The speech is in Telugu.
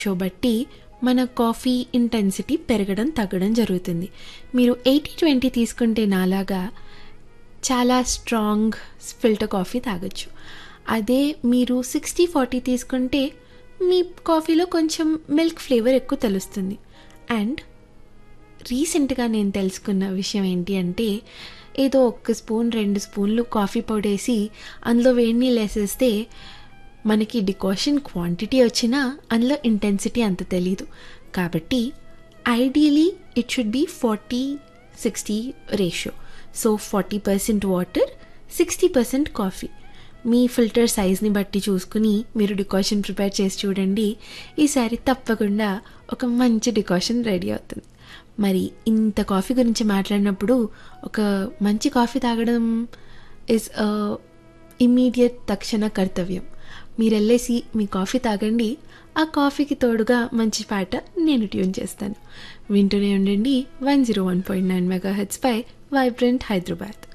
షో బట్టి మన కాఫీ ఇంటెన్సిటీ పెరగడం తగ్గడం జరుగుతుంది మీరు ఎయిటీ ట్వంటీ తీసుకుంటే నాలాగా చాలా స్ట్రాంగ్ ఫిల్టర్ కాఫీ తాగొచ్చు అదే మీరు సిక్స్టీ ఫార్టీ తీసుకుంటే మీ కాఫీలో కొంచెం మిల్క్ ఫ్లేవర్ ఎక్కువ తెలుస్తుంది అండ్ రీసెంట్గా నేను తెలుసుకున్న విషయం ఏంటి అంటే ఏదో ఒక్క స్పూన్ రెండు స్పూన్లు కాఫీ పౌడర్ వేసి అందులో వేడి నీళ్ళు వేసేస్తే మనకి డికాషన్ క్వాంటిటీ వచ్చినా అందులో ఇంటెన్సిటీ అంత తెలీదు కాబట్టి ideally it should be forty sixty ratio so forty percent water sixty percent coffee మీ ఫిల్టర్ సైజ్ని బట్టి చూసుకుని మీరు డికాషన్ ప్రిపేర్ చేసి చూడండి ఈసారి తప్పకుండా ఒక మంచి డికాషన్ రెడీ అవుతుంది మరి ఇంత కాఫీ గురించి మాట్లాడినప్పుడు ఒక మంచి కాఫీ తాగడం ఇస్ ఇమ్మీడియట్ తక్షణ కర్తవ్యం మీరు వెళ్ళేసి మీ కాఫీ తాగండి ఆ కాఫీకి తోడుగా మంచి పాట నేను ట్యూన్ చేస్తాను వింటూనే ఉండండి one zero one point nine mega హెడ్స్పై వైబ్రెంట్ హైదరాబాద్